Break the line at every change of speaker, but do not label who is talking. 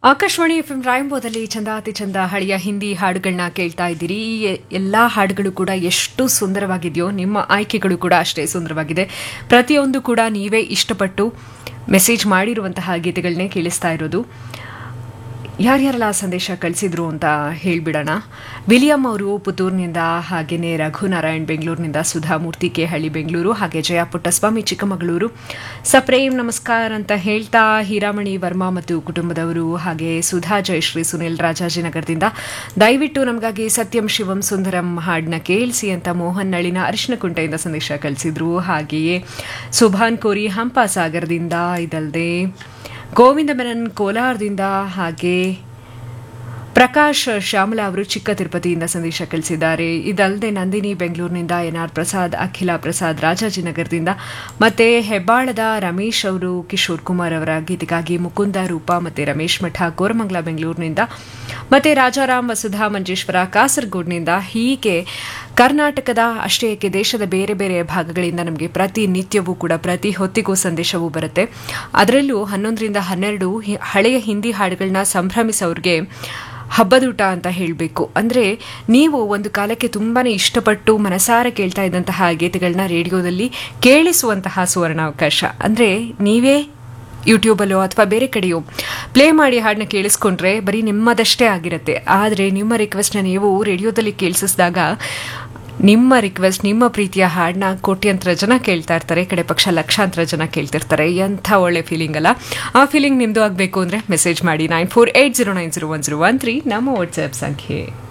Akashvani F M ರಾಯಂಬೋದಲ್ಲಿ ಚಂದ ಅತಿ ಚಂದ ಹಳೆಯ ಹಿಂದಿ ಹಾಡುಗಳನ್ನ ಕೇಳ್ತಾ ಇದ್ದೀರಿ ಈ ಎಲ್ಲ ಹಾಡುಗಳು ಕೂಡ ಎಷ್ಟು ಸುಂದರವಾಗಿದೆಯೋ ನಿಮ್ಮ ಆಯ್ಕೆಗಳು ಕೂಡ ಅಷ್ಟೇ ಸುಂದರವಾಗಿದೆ ಪ್ರತಿಯೊಂದು ಕೂಡ ನೀವೇ ಇಷ್ಟಪಟ್ಟು ಮೆಸೇಜ್ ಮಾಡಿರುವಂತಹ ಗೀತೆಗಳನ್ನೇ ಕೇಳಿಸ್ತಾ ಇರೋದು ಯಾರ್ಯಾರೆಲ್ಲ ಸಂದೇಶ ಕಳಿಸಿದ್ರು ಅಂತ ಹೇಳ್ಬಿಡೋಣ ವಿಲಿಯಂ ಅವರು ಪುತ್ತೂರಿನಿಂದ ಹಾಗೆಯೇ ರಘುನಾರಾಯಣ್ ಬೆಂಗಳೂರಿನಿಂದ ಸುಧಾಮೂರ್ತಿ ಕೆ ಹಳ್ಳಿ ಬೆಂಗಳೂರು ಹಾಗೆ ಜಯ ಪುಟ್ಟಸ್ವಾಮಿ ಚಿಕ್ಕಮಗಳೂರು ಸಪ್ರೇಮ್ ನಮಸ್ಕಾರ ಅಂತ ಹೇಳ್ತಾ ಹೀರಾಮಣಿ ವರ್ಮಾ ಮತ್ತು ಕುಟುಂಬದವರು ಹಾಗೆ ಸುಧಾ ಜಯಶ್ರೀ ಸುನಿಲ್ ರಾಜಾಜಿನಗರದಿಂದ ದಯವಿಟ್ಟು ನಮಗಾಗಿ ಸತ್ಯಂ ಶಿವಂ ಸುಂದರಂ ಹಾಡನ್ನ ಕೇಳಿಸಿ ಅಂತ ಮೋಹನ್ ನಳಿನ ಅರಿಶಿನ ಕುಂಟೆಯಿಂದ ಸಂದೇಶ ಕಳಿಸಿದ್ರು ಹಾಗೆಯೇ ಸುಭಾನ್ ಕೋರಿ ಹಂಪಾಸಾಗರದಿಂದ ಇದಲ್ಲದೆ ಗೋವಿಂದ ಮೆನನ್ ಕೋಲಾರದಿಂದ ಹಾಗೆ ಪ್ರಕಾಶ್ ಶ್ಯಾಮಲ ಅವರು ಚಿಕ್ಕ ತಿರುಪತಿಯಿಂದ ಸಂದೇಶ ಕಳಿಸಿದ್ದಾರೆ ಇದಲ್ಲದೆ ನಂದಿನಿ ಬೆಂಗಳೂರಿನಿಂದ ಎನ್ ಆರ್ ಪ್ರಸಾದ್ ಅಖಿಲ ಪ್ರಸಾದ್ ರಾಜಾಜಿನಗರದಿಂದ ಮತ್ತೆ ಹೆಬ್ಬಾಳದ ರಮೇಶ್ ಅವರು ಕಿಶೋರ್ ಕುಮಾರ್ ಅವರ ಗೀತೆಗಾಗಿ ಮುಕುಂದ ರೂಪ ಮತ್ತೆ ರಮೇಶ್ ಮಠ ಕೋರಮಂಗಲ ಬೆಂಗಳೂರಿನಿಂದ ಮತ್ತೆ ರಾಜಾರಾಮ್ ವಸುಧಾ ಮಂಜೇಶ್ವರ ಕಾಸರಗೋಡ್ನಿಂದ ಹೀಗೆ ಕರ್ನಾಟಕದ ಅಷ್ಟೇ ಏಕೆ ದೇಶದ ಬೇರೆ ಬೇರೆ ಭಾಗಗಳಿಂದ ನಮಗೆ ಪ್ರತಿನಿತ್ಯವೂ ಕೂಡ ಪ್ರತಿ ಹೊತ್ತಿಗೂ ಸಂದೇಶವೂ ಬರುತ್ತೆ ಅದರಲ್ಲೂ ಹನ್ನೊಂದರಿಂದ ಹನ್ನೆರಡು ಹಳೆಯ ಹಿಂದಿ ಹಾಡುಗಳನ್ನ ಸಂಭ್ರಮಿಸೋರಿಗೆ ಹಬ್ಬದೂಟ ಅಂತ ಹೇಳಬೇಕು ಅಂದರೆ ನೀವು ಒಂದು ಕಾಲಕ್ಕೆ ತುಂಬಾ ಇಷ್ಟಪಟ್ಟು ಮನಸಾರ ಕೇಳ್ತಾ ಇದ್ದಂತಹ ಗೀತೆಗಳನ್ನ ರೇಡಿಯೋದಲ್ಲಿ ಕೇಳಿಸುವಂತಹ ಸುವರ್ಣಾವಕಾಶ ಅಂದರೆ ನೀವೇ ಯೂಟ್ಯೂಬಲ್ಲೋ ಅಥವಾ ಬೇರೆ ಕಡೆಯೋ ಪ್ಲೇ ಮಾಡಿ ಹಾಡನ್ನ ಕೇಳಿಸ್ಕೊಂಡ್ರೆ ಬರೀ ನಿಮ್ಮದಷ್ಟೇ ಆಗಿರುತ್ತೆ ಆದರೆ ನಿಮ್ಮ ರಿಕ್ವೆಸ್ಟ್ನ ನೀವು ರೇಡಿಯೋದಲ್ಲಿ ಕೇಳಿಸಿಸಿದಾಗ ನಿಮ್ಮ ರಿಕ್ವೆಸ್ಟ್ ನಿಮ್ಮ ಪ್ರೀತಿಯ ಹಾಡನ್ನ ಕೋಟ್ಯಂತರ ಜನ ಕೇಳ್ತಾ ಇರ್ತಾರೆ ಕಡೆ ಪಕ್ಷ ಲಕ್ಷಾಂತರ ಜನ ಕೇಳ್ತಿರ್ತಾರೆ ಎಂಥ ಒಳ್ಳೆ ಫೀಲಿಂಗ್ ಅಲ್ಲ ಆ ಫೀಲಿಂಗ್ ನಿಮ್ಮದು ಆಗಬೇಕು ಅಂದರೆ ಮೆಸೇಜ್ ಮಾಡಿ nine four eight zero nine zero one zero one three ನಮ್ಮ ವಾಟ್ಸ್ಆ್ಯಪ್ ಸಂಖ್ಯೆ